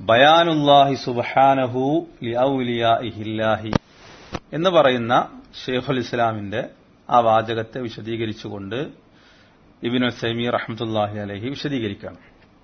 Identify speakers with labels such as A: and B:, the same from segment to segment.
A: ബയാനുല്ലാഹി സുബ്ഹാനഹു ലിഔലിയാഇഹില്ലാഹി എന്ന് പറയുന്ന ഷെയ്ഖുൽ ഇസ്ലാമിന്റെ ആ വാചകത്തെ വിശദീകരിച്ചുകൊണ്ട് ഇബിനു സൈമി റഹ്മത്തുല്ലാഹി അലഹി വിശദീകരിക്കുകയാണ്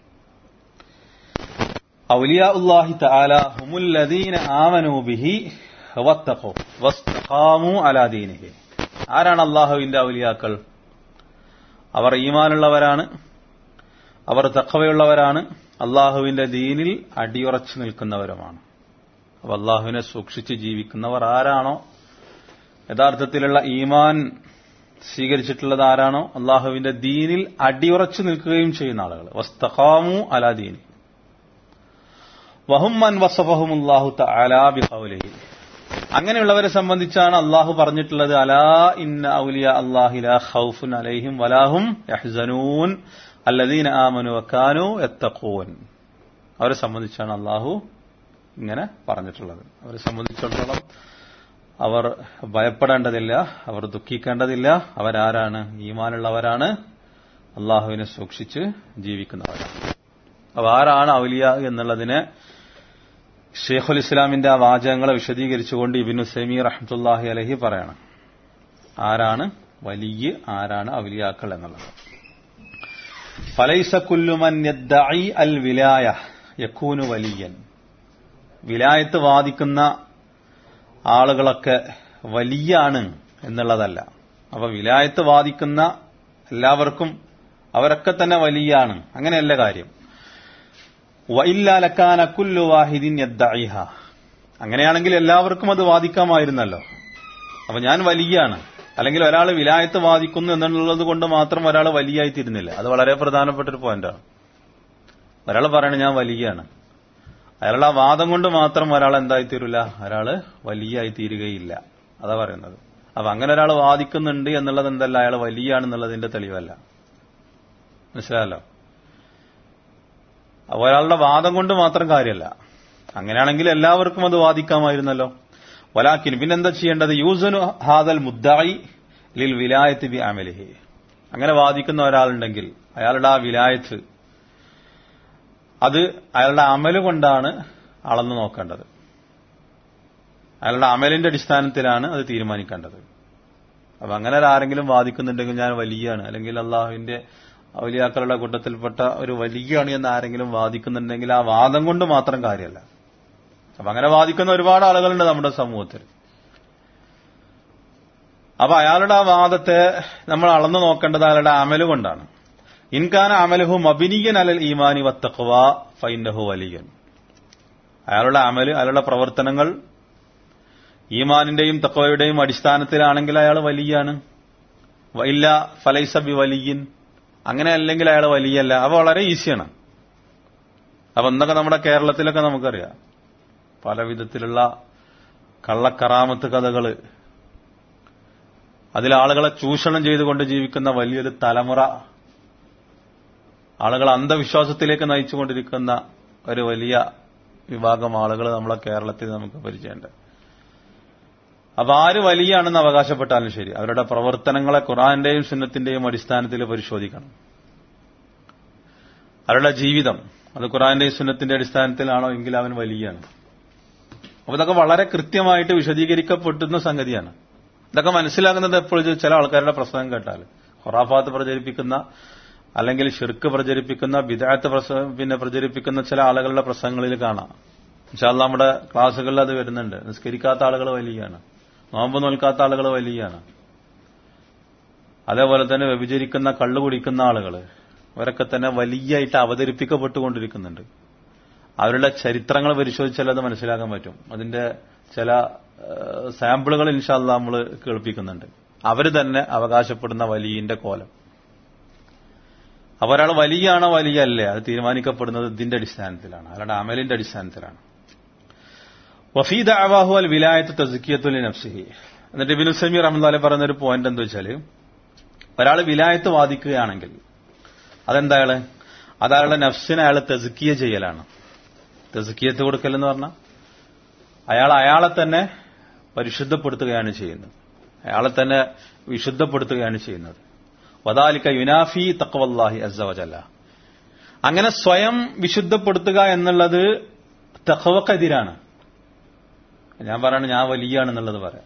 A: ഔലിയാഉല്ലാഹി തആല ഹുമുല്ലദീന ആമനൂ ബിഹി വത്തഖൂ വസ്തഖാമു അലാ ദീനിഹി ആരാണ് അള്ളാഹുവിന്റെ ഔലിയാക്കൾ അവർ ഈമാനുള്ളവരാണ് അവർ തഖവയുള്ളവരാണ് അള്ളാഹുവിന്റെ ദീനിൽ അടിയുറച്ചു നിൽക്കുന്നവരുമാണ് അപ്പൊ അള്ളാഹുവിനെ സൂക്ഷിച്ച് ജീവിക്കുന്നവർ ആരാണോ യഥാർത്ഥത്തിലുള്ള ഈമാൻ സ്വീകരിച്ചിട്ടുള്ളത് ആരാണോ അള്ളാഹുവിന്റെ ദീനിൽ അടിയുറച്ചു നിൽക്കുകയും ചെയ്യുന്ന ആളുകൾ വസ്തഖാമു അലാ ദീനി വഹുമ്മൻ വസഫഹുമുല്ലാഹു തആലാ ബിഖൗലിഹി അങ്ങനെയുള്ളവരെ സംബന്ധിച്ചാണ് അള്ളാഹു പറഞ്ഞിട്ടുള്ളത് അലാ ഇന്ന ഔലിയ അല്ലാഹി ലാ ഖൗഫുൻ അലൈഹിം വലാഹും യഹ്സനൂൻ അല്ലദീന ആമനു വക്കാനു യത്തഖൂൻ അവരെ സംബന്ധിച്ചാണ് അള്ളാഹു ഇങ്ങനെ പറഞ്ഞിട്ടുള്ളത് അവരെ സംബന്ധിച്ചിടത്തോളം അവർ ഭയപ്പെടേണ്ടതില്ല അവർ ദുഃഖിക്കേണ്ടതില്ല അവരാരാണ് ഈമാനുള്ളവരാണ് അള്ളാഹുവിനെ സൂക്ഷിച്ച് ജീവിക്കുന്നവരാണ് അപ്പൊ ആരാണ് ഔലിയ എന്നുള്ളതിനെ ഷെയ്ഖുൽ ഇസ്ലാമിന്റെ ആ വാചകങ്ങളെ വിശദീകരിച്ചുകൊണ്ട് ഇബിനു സെമി റഹ്മത്തുല്ലാഹി അലഹി പറയണം ആരാണ് വലിയ ആരാണ് ഔലിയാക്കൾ എന്നുള്ളത് ഫലൈസ കുല്ലുമൻ യദ്ദഈ അൽ വിലായ യക്കൂനു വലിയൻ വിലായത്ത് വാദിക്കുന്ന ആളുകളൊക്കെ വലിയാണ് എന്നുള്ളതല്ല അപ്പൊ വിലായത്ത് വാദിക്കുന്ന എല്ലാവർക്കും അവരൊക്കെ തന്നെ വലിയാണ് അങ്ങനെയല്ല കാര്യം വൈല്ലാലക്കാന കുല്ലു വാഹിദിൻ യദ്ദഈഹ അങ്ങനെയാണെങ്കിൽ എല്ലാവർക്കും അത് വാദിക്കാമായിരുന്നല്ലോ അപ്പൊ ഞാൻ വലിയാണ് അല്ലെങ്കിൽ ഒരാൾ വിലായത്ത് വാദിക്കുന്നു എന്നുള്ളത് കൊണ്ട് മാത്രം ഒരാൾ വലിയായി തീരുന്നില്ല അത് വളരെ പ്രധാനപ്പെട്ട ഒരു പോയിന്റാണ് ഒരാൾ പറയണ ഞാൻ വലിയാണ് അയാളുടെ ആ വാദം കൊണ്ട് മാത്രം ഒരാൾ എന്തായി തീരില്ല ഒരാള് വലിയായി തീരുകയില്ല അതാ പറയുന്നത് അപ്പൊ അങ്ങനെ ഒരാൾ വാദിക്കുന്നുണ്ട് എന്നുള്ളത് എന്തല്ല അയാൾ വലിയാണെന്നുള്ളതിന്റെ തെളിവല്ല മനസ്സിലായല്ലോ ഒരാളുടെ വാദം കൊണ്ട് മാത്രം കാര്യമല്ല അങ്ങനെയാണെങ്കിൽ എല്ലാവർക്കും അത് വാദിക്കാമായിരുന്നല്ലോ വലാക്കിൻ പിന്നെന്താ ചെയ്യേണ്ടത് യൂസനു ഹാദൽ മുദ്ദായി ലിൽ വിലായത്ത് ബി അമലിഹി അങ്ങനെ വാദിക്കുന്ന ഒരാളുണ്ടെങ്കിൽ അയാളുടെ ആ വിലായത്ത് അത് അയാളുടെ അമല് കൊണ്ടാണ് അളന്നു നോക്കേണ്ടത് അയാളുടെ അമലിന്റെ അടിസ്ഥാനത്തിലാണ് അത് തീരുമാനിക്കേണ്ടത് അപ്പൊ അങ്ങനെ ആരെങ്കിലും വാദിക്കുന്നുണ്ടെങ്കിൽ ഞാൻ വലിയാണ് അല്ലെങ്കിൽ അള്ളാഹുവിന്റെ ഔലിയാക്കളുടെ കൂട്ടത്തിൽപ്പെട്ട ഒരു വലിയാണ് എന്ന് ആരെങ്കിലും വാദിക്കുന്നുണ്ടെങ്കിൽ ആ വാദം കൊണ്ട് മാത്രം കാര്യമല്ല അപ്പൊ അങ്ങനെ വാദിക്കുന്ന ഒരുപാട് ആളുകളുണ്ട് നമ്മുടെ സമൂഹത്തിൽ അപ്പൊ അയാളുടെ ആ വാദത്തെ നമ്മൾ അളന്നു നോക്കേണ്ടത് അയാളുടെ അമല് കൊണ്ടാണ് ഇൻകാന അമലഹു മബിനിയൻ അലൽ ഈമാനി വത്തഖ്വ ഫൈനഹു വലിയൻ അയാളുടെ അമല് അയാളുടെ പ്രവർത്തനങ്ങൾ ഈമാനിന്റെയും തക്വയുടെയും അടിസ്ഥാനത്തിലാണെങ്കിൽ അയാൾ വലിയാണ് ഇല്ല ഫലൈസബി വലിയൻ അങ്ങനെ അല്ലെങ്കിൽ അയാൾ വലിയല്ല അവ വളരെ ഈസിയാണ് അപ്പൊ എന്തൊക്കെ നമ്മുടെ കേരളത്തിലൊക്കെ നമുക്കറിയാം പല വിധത്തിലുള്ള കള്ളക്കറാമത്ത് കഥകള് അതിൽ ആളുകളെ ചൂഷണം ചെയ്തുകൊണ്ട് ജീവിക്കുന്ന വലിയൊരു തലമുറ ആളുകൾ അന്ധവിശ്വാസത്തിലേക്ക് നയിച്ചുകൊണ്ടിരിക്കുന്ന ഒരു വലിയ വിഭാഗം ആളുകൾ നമ്മളെ കേരളത്തിൽ നമുക്ക് പരിചയമുണ്ട് അപ്പൊ ആര് വലിയാണെന്ന് അവകാശപ്പെട്ടാലും ശരി അവരുടെ പ്രവർത്തനങ്ങളെ ഖുറാന്റെയും സുന്നത്തിന്റെയും അടിസ്ഥാനത്തിൽ പരിശോധിക്കണം അവരുടെ ജീവിതം അത് ഖുറാന്റെയും സുന്നത്തിന്റെ അടിസ്ഥാനത്തിലാണോ എങ്കിൽ അവൻ വലിയാണ് അപ്പൊ ഇതൊക്കെ വളരെ കൃത്യമായിട്ട് വിശദീകരിക്കപ്പെട്ടുന്ന സംഗതിയാണ് ഇതൊക്കെ മനസ്സിലാക്കുന്നത് എപ്പോഴും ചില ആൾക്കാരുടെ പ്രസംഗം കേട്ടാൽ ഖുറാഫാത്ത് പ്രചരിപ്പിക്കുന്ന അല്ലെങ്കിൽ ഷിർക്ക് പ്രചരിപ്പിക്കുന്ന ബിദാത്ത് പിന്നെ പ്രചരിപ്പിക്കുന്ന ചില ആളുകളുടെ പ്രസംഗങ്ങളിൽ കാണാം ഇൻഷാല്ല നമ്മുടെ ക്ലാസ്സുകളിൽ അത് വരുന്നുണ്ട് നിസ്കരിക്കാത്ത ആളുകൾ വലിയാണ് നോമ്പ് നോൽക്കാത്ത ആളുകൾ വലിയാണ് അതേപോലെ തന്നെ വ്യഭിചരിക്കുന്ന കള്ളു കുടിക്കുന്ന ആളുകൾ അവരൊക്കെ തന്നെ വലിയായിട്ട് അവതരിപ്പിക്കപ്പെട്ടുകൊണ്ടിരിക്കുന്നുണ്ട് അവരുടെ ചരിത്രങ്ങൾ പരിശോധിച്ചാൽ അത് മനസ്സിലാക്കാൻ പറ്റും അതിന്റെ ചില സാമ്പിളുകൾ ഇൻഷാല്ല നമ്മൾ കേൾപ്പിക്കുന്നുണ്ട് അവര് തന്നെ അവകാശപ്പെടുന്ന വലിയന്റെ കോലം അപ്പൊ ഒരാൾ വലിയാണോ വലിയ അല്ലേ അത് തീരുമാനിക്കപ്പെടുന്നത് ഇതിന്റെ അടിസ്ഥാനത്തിലാണ് അയാളുടെ അമലിന്റെ അടിസ്ഥാനത്തിലാണ് വഫീദ അവാഹു അൽ വിലായത്ത് തസ്കിയത്തുൽ നഫ്സിഹി എന്നിട്ട് ഇബിനു സമീർ അഹമ്മദ് പറയുന്ന ഒരു പോയിന്റ് എന്താ വെച്ചാല് ഒരാൾ വിലായത്ത് വാദിക്കുകയാണെങ്കിൽ അതെന്താ അയാള് അത് അയാളുടെ നഫ്സിനെ അയാൾ തെസുക്കിയ ചെയ്യലാണ് തെസുക്കിയത്ത് കൊടുക്കൽ എന്ന് പറഞ്ഞാൽ അയാൾ അയാളെ തന്നെ പരിശുദ്ധപ്പെടുത്തുകയാണ് ചെയ്യുന്നത് അയാളെ തന്നെ വിശുദ്ധപ്പെടുത്തുകയാണ് ചെയ്യുന്നത് വദാലിക്ക യുനാഫി തക്വല്ലാഹി അസവജല്ല അങ്ങനെ സ്വയം വിശുദ്ധപ്പെടുത്തുക എന്നുള്ളത് തഖവക്കെതിരാണ് ഞാൻ പറയണ ഞാൻ വലിയാണെന്നുള്ളത് പറയാം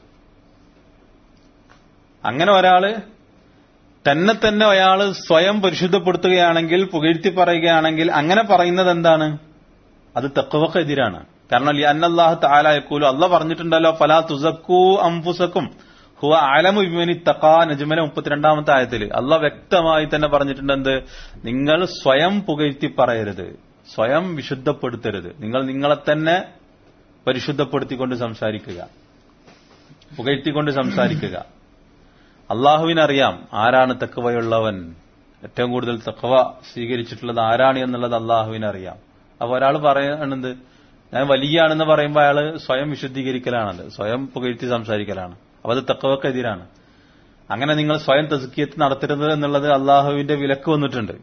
A: അങ്ങനെ ഒരാള് തന്നെ തന്നെ അയാൾ സ്വയം പരിശുദ്ധപ്പെടുത്തുകയാണെങ്കിൽ പുകഴ്ത്തി പറയുകയാണെങ്കിൽ അങ്ങനെ പറയുന്നത് എന്താണ് അത് തക്കവക്കെതിരാണ് കാരണം അന്നല്ലാഹു താലായക്കൂലു അല്ല പറഞ്ഞിട്ടുണ്ടല്ലോ ഫലാ തുസക്കൂ അംഫുസക്കും ഹുവ അലമു വിമനി തക്കാ നജ്മല മുപ്പത്തിരണ്ടാമത്തെ ആയത്തിൽ അല്ല വ്യക്തമായി തന്നെ പറഞ്ഞിട്ടുണ്ട് എന്ത് നിങ്ങൾ സ്വയം പുകഴ്ത്തി പറയരുത് സ്വയം വിശുദ്ധപ്പെടുത്തരുത് നിങ്ങൾ നിങ്ങളെ തന്നെ പരിശുദ്ധപ്പെടുത്തിക്കൊണ്ട് സംസാരിക്കുക പുകഴ്ത്തിക്കൊണ്ട് സംസാരിക്കുക അള്ളാഹുവിനറിയാം ആരാണ് തക്കവയുള്ളവൻ ഏറ്റവും കൂടുതൽ തക്കവ സ്വീകരിച്ചിട്ടുള്ളത് ആരാണ് എന്നുള്ളത് അള്ളാഹുവിനറിയാം അപ്പൊ ഒരാൾ പറയുന്നത് ഞാൻ വലിയാണെന്ന് പറയുമ്പോൾ അയാൾ സ്വയം വിശുദ്ധീകരിക്കലാണത് സ്വയം പുകഴ്ത്തി സംസാരിക്കലാണ് അപ്പൊ അത് തക്കവക്കെതിരാണ് അങ്ങനെ നിങ്ങൾ സ്വയം തസ്കിയത്ത് നടത്തരുത് എന്നുള്ളത് അള്ളാഹുവിന്റെ വിലക്ക് വന്നിട്ടുണ്ട്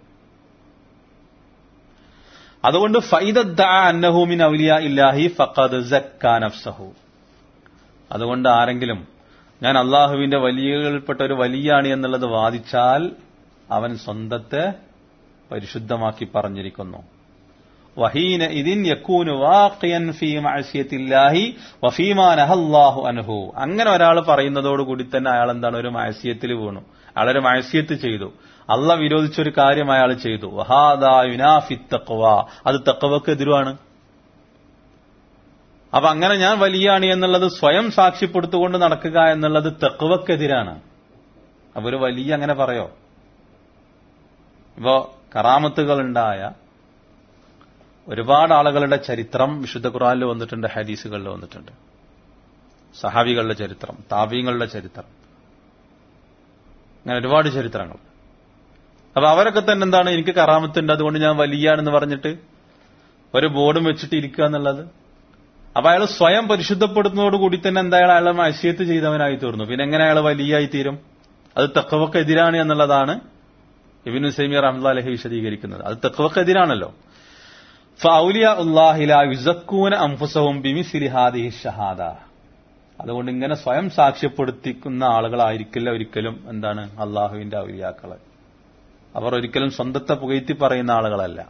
A: അതുകൊണ്ട് ഫൈദൂമിൻ ഔലിയ ഇല്ലാഹി ഫഖദ് നഫ്സഹു അതുകൊണ്ട് ആരെങ്കിലും ഞാൻ അള്ളാഹുവിന്റെ വലിയകളിൽപ്പെട്ട ഒരു വലിയാണ് എന്നുള്ളത് വാദിച്ചാൽ അവൻ സ്വന്തത്തെ പരിശുദ്ധമാക്കി പറഞ്ഞിരിക്കുന്നു വഹീന ഇതിൻ യക്കൂനു വാഖിയൻ ഫീ മഅസിയത്തില്ലാഹി വഫീമാ നഹല്ലാഹു അൻഹു അങ്ങനെ ഒരാൾ പറയുന്നതോടുകൂടി തന്നെ അയാൾ എന്താണ് ഒരു മഅസിയത്തിൽ വീണു അയാളൊരു മഅസിയത്ത് ചെയ്തു അള്ള വിരോധിച്ചൊരു കാര്യം അയാൾ ചെയ്തു വഹാദാ യുനാഫി തഖ്വ അത് തഖ്വക്ക് എതിരുവാണ് അപ്പൊ അങ്ങനെ ഞാൻ വലിയാണ് എന്നുള്ളത് സ്വയം സാക്ഷ്യപ്പെടുത്തുകൊണ്ട് നടക്കുക എന്നുള്ളത് തെക്കുവക്കെതിരാണ് അപ്പൊ ഒരു വലിയ അങ്ങനെ പറയോ ഇപ്പോ കറാമത്തുകൾ ഉണ്ടായ ഒരുപാട് ആളുകളുടെ ചരിത്രം വിശുദ്ധ ഖുറാനിൽ വന്നിട്ടുണ്ട് ഹദീസുകളിൽ വന്നിട്ടുണ്ട് സഹാബികളുടെ ചരിത്രം താബീങ്ങളുടെ ചരിത്രം അങ്ങനെ ഒരുപാട് ചരിത്രങ്ങൾ അപ്പൊ അവരൊക്കെ തന്നെ എന്താണ് എനിക്ക് കറാമത്തുണ്ട് അതുകൊണ്ട് ഞാൻ വലിയാണെന്ന് പറഞ്ഞിട്ട് ഒരു ബോർഡും വെച്ചിട്ട് ഇരിക്കുക എന്നുള്ളത് അപ്പൊ അയാൾ സ്വയം പരിശുദ്ധപ്പെടുന്നതോടുകൂടി തന്നെ എന്തായാലും അയാളെ മത്സ്യത്ത് ചെയ്തവനായി തീർന്നു പിന്നെ എങ്ങനെ അയാൾ വലിയായി തീരും അത് തെക്കവക്കെതിരാണ് എന്നുള്ളതാണ് ഇബിൻ സൈമി റഹ്മുല്ല അലഹി വിശദീകരിക്കുന്നത് അത് തെക്കവക്കെതിരാണല്ലോ ഫൗലിയ ഉല്ലാഹില യുസക്കൂന അംഫുസവും ബിമിസിലിഹാദി ഷഹാദ അതുകൊണ്ട് ഇങ്ങനെ സ്വയം സാക്ഷ്യപ്പെടുത്തിക്കുന്ന ആളുകളായിരിക്കില്ല ഒരിക്കലും എന്താണ് അള്ളാഹുവിന്റെ ഔലിയാക്കള് അവർ ഒരിക്കലും സ്വന്തത്തെ പുകഴ്ത്തി പറയുന്ന ആളുകളല്ല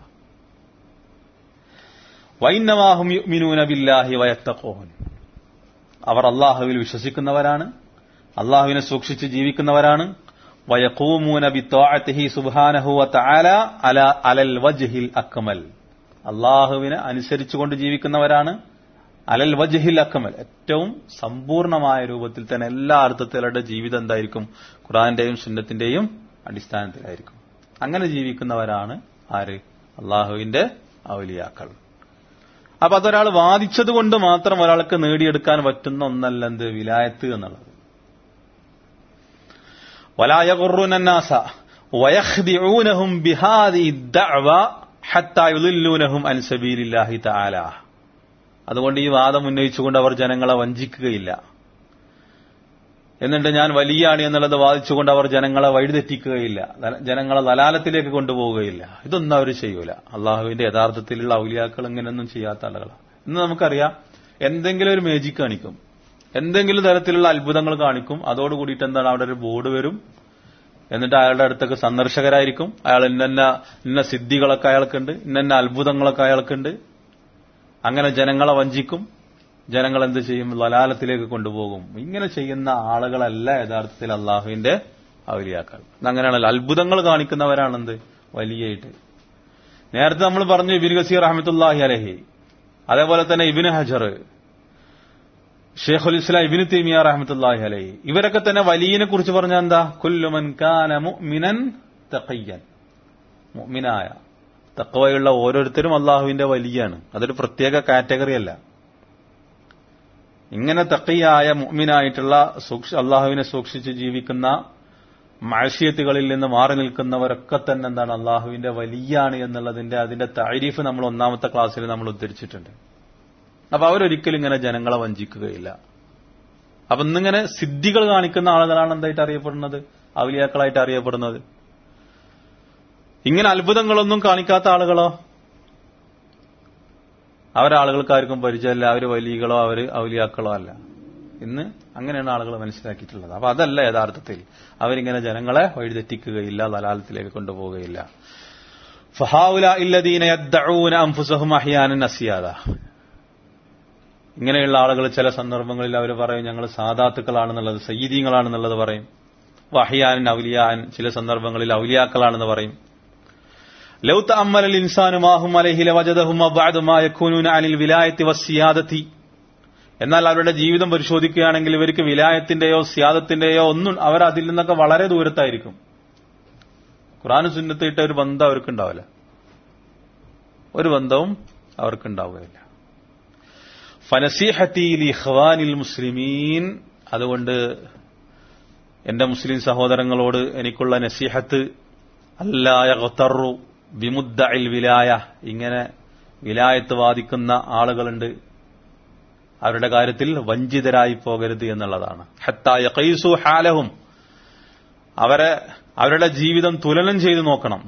A: വൈന്നവാഹും യുഅ്മിനൂന ബില്ലാഹി വയത്തഖൂൻ അവർ അള്ളാഹുവിൽ വിശ്വസിക്കുന്നവരാണ് അള്ളാഹുവിനെ സൂക്ഷിച്ച് ജീവിക്കുന്നവരാണ് വയഖൂമൂന ബിത്വാഅത്തിഹി സുബ്ഹാനഹു വതആല അല അലൽ വജ്ഹിൽ അക്മൽ അള്ളാഹുവിനെ അനുസരിച്ചുകൊണ്ട് ജീവിക്കുന്നവരാണ് അലൽ വജ്ഹിൽ അക്മൽ ഏറ്റവും സമ്പൂർണമായ രൂപത്തിൽ തന്നെ എല്ലാ അർത്ഥത്തിലുള്ള ജീവിതം എന്തായിരിക്കും ഖുറാന്റെയും സുന്നത്തിന്റെയും അടിസ്ഥാനത്തിലായിരിക്കും അങ്ങനെ ജീവിക്കുന്നവരാണ് ആര് അള്ളാഹുവിന്റെ ഔലിയാക്കൾ അപ്പൊ അതൊരാൾ വാദിച്ചത് കൊണ്ട് മാത്രം ഒരാൾക്ക് നേടിയെടുക്കാൻ പറ്റുന്ന ഒന്നല്ല എന്ത് വിലായത്ത് എന്നുള്ളത് വലായകുറുനാസ വയഹ്ദിഊനഹും ബിഹാദി ദഅവ ഹത്താ യുളില്ലൂനഹും അൻ സബീലില്ലാഹി തആല അതുകൊണ്ട് ഈ വാദം ഉന്നയിച്ചുകൊണ്ട് അവർ ജനങ്ങളെ വഞ്ചിക്കുകയില്ല എന്നിട്ട് ഞാൻ വലിയാണ് എന്നുള്ളത് വാദിച്ചുകൊണ്ട് അവർ ജനങ്ങളെ വഴിതെറ്റിക്കുകയില്ല ജനങ്ങളെ ലലാലത്തിലേക്ക് കൊണ്ടുപോവുകയില്ല ഇതൊന്നും അവർ ചെയ്യൂല അള്ളാഹുവിന്റെ യഥാർത്ഥത്തിലുള്ള ഔലിയാക്കൾ ഇങ്ങനെയൊന്നും ചെയ്യാത്ത ആളുകളാണ് ഇന്ന് നമുക്കറിയാം എന്തെങ്കിലും ഒരു മേജിക് കാണിക്കും എന്തെങ്കിലും തരത്തിലുള്ള അത്ഭുതങ്ങൾ കാണിക്കും അതോടുകൂടിയിട്ട് എന്താണ് അവിടെ ഒരു ബോർഡ് വരും എന്നിട്ട് അയാളുടെ അടുത്തൊക്കെ സന്ദർശകരായിരിക്കും അയാൾ ഇന്ന ഇന്ന സിദ്ധികളൊക്കെ അയാൾക്കുണ്ട് ഇന്ന അത്ഭുതങ്ങളൊക്കെ അയാൾക്കുണ്ട് അങ്ങനെ ജനങ്ങളെ വഞ്ചിക്കും ജനങ്ങൾ എന്ത് ചെയ്യും ലലാലത്തിലേക്ക് കൊണ്ടുപോകും ഇങ്ങനെ ചെയ്യുന്ന ആളുകളല്ല യഥാർത്ഥത്തിൽ അള്ളാഹുവിന്റെ ഔലിയാക്കൾ അങ്ങനെയാണല്ലോ അത്ഭുതങ്ങൾ കാണിക്കുന്നവരാണെന്ത് വലിയായിട്ട് നേരത്തെ നമ്മൾ പറഞ്ഞു ഇബിൻ ഗസീർ അഹമ്മത്തുല്ലാഹി അലഹി അതേപോലെ തന്നെ ഇബിന് ഹജർ ഷെയ്ഖുൽ ഇസ്ലാം ഇബിന് തീമിയ റഹമത്തുല്ലാഹി അലഹി ഇവരൊക്കെ തന്നെ വലിയനെ കുറിച്ച് പറഞ്ഞ എന്താ കുല്ലുമൻ കാന മുഅ്മിനൻ തഖയ്യൻ മുഅ്മിനായ തക്കവയുള്ള ഓരോരുത്തരും അള്ളാഹുവിന്റെ വലിയാണ് അതൊരു പ്രത്യേക കാറ്റഗറി അല്ല ഇങ്ങനെ തക്കയായ മുഅ്മിനായിട്ടുള്ള സൂക്ഷ അള്ളാഹുവിനെ സൂക്ഷിച്ച് ജീവിക്കുന്ന മാഴ്ഷ്യത്തുകളിൽ നിന്ന് മാറി നിൽക്കുന്നവരൊക്കെ തന്നെ എന്താണ് അള്ളാഹുവിന്റെ വലിയാണ് എന്നുള്ളതിന്റെ അതിന്റെ താരീഫ് നമ്മൾ ഒന്നാമത്തെ ക്ലാസ്സിൽ നമ്മൾ ഉദ്ധരിച്ചിട്ടുണ്ട് അപ്പൊ അവരൊരിക്കലും ഇങ്ങനെ ജനങ്ങളെ വഞ്ചിക്കുകയില്ല അപ്പൊ ഇന്നിങ്ങനെ സിദ്ധികൾ കാണിക്കുന്ന ആളുകളാണ് എന്തായിട്ട് അറിയപ്പെടുന്നത് ഔലിയാക്കളായിട്ട് അറിയപ്പെടുന്നത് ഇങ്ങനെ അത്ഭുതങ്ങളൊന്നും കാണിക്കാത്ത ആളുകളോ അവരാളുകൾക്കാർക്കും പരിചയമല്ല അവർ വലിയകളോ അവർ ഔലിയാക്കളോ അല്ല ഇന്ന് അങ്ങനെയാണ് ആളുകൾ മനസ്സിലാക്കിയിട്ടുള്ളത് അപ്പൊ അതല്ല യഥാർത്ഥത്തിൽ അവരിങ്ങനെ ജനങ്ങളെ വഴിതെറ്റിക്കുകയില്ല ലലാലത്തിലേക്ക് കൊണ്ടുപോവുകയില്ല ഫഹാവുല ഇല്ലദീന യദ്ദഊന അൻഫുസഹും അഹ്യാനൻ അസിയാദ ഇങ്ങനെയുള്ള ആളുകൾ ചില സന്ദർഭങ്ങളിൽ അവർ പറയും ഞങ്ങൾ സാദാത്തുക്കളാണെന്നുള്ളത് സയ്യിദീങ്ങളാണെന്നുള്ളത് പറയും വഹിയാൻ ഔലിയാൻ ചില സന്ദർഭങ്ങളിൽ ഔലിയാക്കളാണെന്ന് പറയും ലൗത്ത അമ്മലൽ ഇൻസാനു മാഹും അലഹില വജദഹും യഖൂനൂന അനിൽ വിലായത്തി വസിയാദത്തി എന്നാൽ അവരുടെ ജീവിതം പരിശോധിക്കുകയാണെങ്കിൽ ഇവർക്ക് വിലായത്തിന്റെയോ സിയാദത്തിന്റെയോ ഒന്നും അവർ അതിൽ നിന്നൊക്കെ വളരെ ദൂരത്തായിരിക്കും ഖുറാന് സുന്നത്തിട്ട ഒരു ബന്ധം അവർക്കുണ്ടാവില്ല ഒരു ബന്ധവും അവർക്കുണ്ടാവുകയില്ല ഫനസീഹത്തി ഇഖ്വാനിൽ മുസ്ലിമീൻ അതുകൊണ്ട് എന്റെ മുസ്ലിം സഹോദരങ്ങളോട് എനിക്കുള്ള നസീഹത്ത് അല്ലായറു വിമുദ്ദ വിലായ ഇങ്ങനെ വിലായത്ത് വാദിക്കുന്ന ആളുകളുണ്ട് അവരുടെ കാര്യത്തിൽ വഞ്ചിതരായി പോകരുത് എന്നുള്ളതാണ് ഹത്തായ കൈസു ഹാലഹും അവരെ അവരുടെ ജീവിതം തുലനം ചെയ്തു നോക്കണം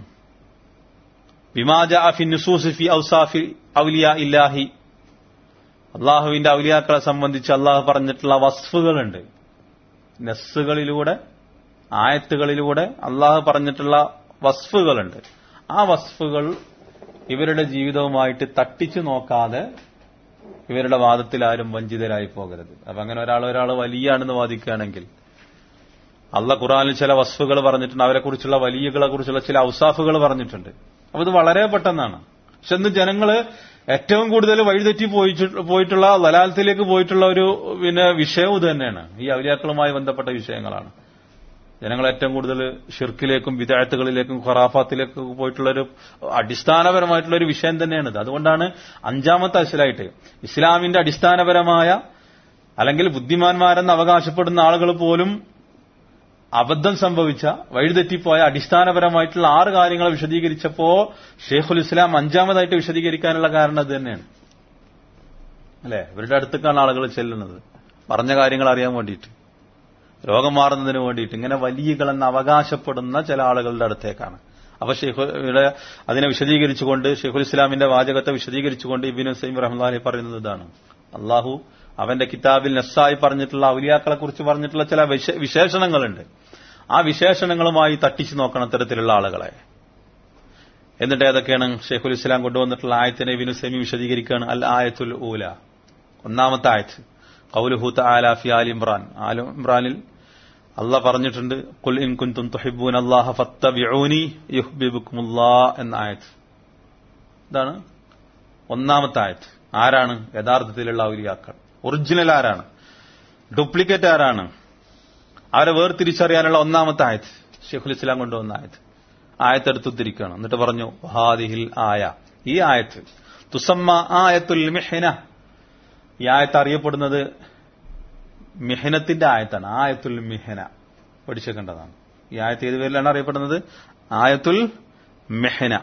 A: വിമാജ ഫി നുസൂസ് ഫി ഔസാഫി ഔലിയ ഇല്ലാഹി അള്ളാഹുവിന്റെ ഔലിയാക്കളെ സംബന്ധിച്ച് അള്ളാഹു പറഞ്ഞിട്ടുള്ള വസ്ഫുകളുണ്ട് നെസ്സുകളിലൂടെ ആയത്തുകളിലൂടെ അള്ളാഹു പറഞ്ഞിട്ടുള്ള വസ്ഫുകളുണ്ട് ആ വസ്ഫുകൾ ഇവരുടെ ജീവിതവുമായിട്ട് തട്ടിച്ചു നോക്കാതെ ഇവരുടെ വാദത്തിൽ ആരും വഞ്ചിതരായി പോകരുത് അപ്പൊ അങ്ങനെ ഒരാൾ ഒരാൾ വലിയാണെന്ന് വാദിക്കുകയാണെങ്കിൽ അള്ള ഖുറാനിൽ ചില വസ്ഫുകൾ പറഞ്ഞിട്ടുണ്ട് അവരെ കുറിച്ചുള്ള വലിയകളെ കുറിച്ചുള്ള ചില ഔസാഫുകൾ പറഞ്ഞിട്ടുണ്ട് അപ്പൊ ഇത് വളരെ പെട്ടെന്നാണ് പക്ഷെ ഇന്ന് ജനങ്ങള് ഏറ്റവും കൂടുതൽ വഴിതെറ്റി പോയിട്ടുള്ള ലലാലത്തിലേക്ക് പോയിട്ടുള്ള ഒരു പിന്നെ വിഷയവും ഇത് തന്നെയാണ് ഈ ഔലിയാക്കളുമായി ബന്ധപ്പെട്ട വിഷയങ്ങളാണ് ജനങ്ങൾ ഏറ്റവും കൂടുതൽ ഷിർക്കിലേക്കും വിദായത്തുകളിലേക്കും ഖറാഫാത്തിലേക്കും പോയിട്ടുള്ള ഒരു അടിസ്ഥാനപരമായിട്ടുള്ള ഒരു വിഷയം തന്നെയാണിത് അതുകൊണ്ടാണ് അഞ്ചാമത്തെ അസലായിട്ട് ഇസ്ലാമിന്റെ അടിസ്ഥാനപരമായ അല്ലെങ്കിൽ ബുദ്ധിമാന്മാരെന്ന് അവകാശപ്പെടുന്ന ആളുകൾ പോലും അബദ്ധം സംഭവിച്ച വഴിതെറ്റിപ്പോയ അടിസ്ഥാനപരമായിട്ടുള്ള ആറ് കാര്യങ്ങൾ വിശദീകരിച്ചപ്പോ ഷെയ്ഖുൽ ഇസ്ലാം അഞ്ചാമതായിട്ട് വിശദീകരിക്കാനുള്ള കാരണം അത് തന്നെയാണ് അല്ലെ ഇവരുടെ അടുത്തേക്കാണ് ആളുകൾ ചെല്ലുന്നത് പറഞ്ഞ കാര്യങ്ങൾ അറിയാൻ വേണ്ടിയിട്ട് രോഗം മാറുന്നതിന് വേണ്ടിയിട്ട് ഇങ്ങനെ വലിയകളെന്ന് അവകാശപ്പെടുന്ന ചില ആളുകളുടെ അടുത്തേക്കാണ് അപ്പൊ ഷെയ്ഖുടെ അതിനെ വിശദീകരിച്ചുകൊണ്ട് ഷെയ്ഖുൽ ഇസ്ലാമിന്റെ വാചകത്തെ വിശദീകരിച്ചുകൊണ്ട് ഇബിൻ സൈം റഹ്മാലി പറയുന്നത് ഇതാണ് അള്ളാഹു അവന്റെ കിതാബിൽ നെസ്സായി പറഞ്ഞിട്ടുള്ള ഔലിയാക്കളെ കുറിച്ച് പറഞ്ഞിട്ടുള്ള ചില വിശേഷണങ്ങളുണ്ട് ആ വിശേഷണങ്ങളുമായി തട്ടിച്ചു നോക്കണം അത്തരത്തിലുള്ള ആളുകളെ എന്നിട്ട് ഏതൊക്കെയാണ് ഷെയ്ഖുൽ ഇസ്ലാം കൊണ്ടുവന്നിട്ടുള്ള ആയത്തിനെ ഇബിനു സെമി വിശദീകരിക്കുകയാണ് അൽ ആയത്തുൽ ഊല ഒന്നാമത്തെ ആയത്ത് കൗലുഹു ആലാഫി ആൽ ഇമ്രാൻ ആൽ ഇമ്രാനിൽ അല്ല പറഞ്ഞിട്ടുണ്ട് കുൽ ഇൻ കുന്തും തുഹിബൂൻ അല്ലാഹ ഫത്തബിഊനി യുഹ്ബിബുക്കുമുല്ലാ എന്ന ആയത്ത് ഇതാണ് ഒന്നാമത്തെ ആയത്ത് ആരാണ് യഥാർത്ഥത്തിലുള്ള ഔലിയാക്കൾ ഒറിജിനൽ ആരാണ് ഡ്യൂപ്ലിക്കേറ്റ് ആരാണ് അവരെ വേർതിരിച്ചറിയാനുള്ള ഒന്നാമത്തെ ആയത്ത് ഷെയ്ഖുൽ ഇസ്ലാം കൊണ്ടുവന്ന ആയത്ത് ആയത്തെടുത്ത് ഉദ്ധരിക്കുകയാണ് എന്നിട്ട് പറഞ്ഞു ഹാദിഹിൽ ആയ ഈ ആയത്ത് തുസമ്മ ആയത്തുൽ മിഹിന ഈ ആയത്ത് അറിയപ്പെടുന്നത് മിഹനത്തിന്റെ ആയത്താണ് ആയത്തുൽ മിഹന പഠിച്ചേക്കേണ്ടതാണ് ഈ ആയത്ത് ഏത് പേരിലാണ് അറിയപ്പെടുന്നത് ആയത്തുൽ മെഹന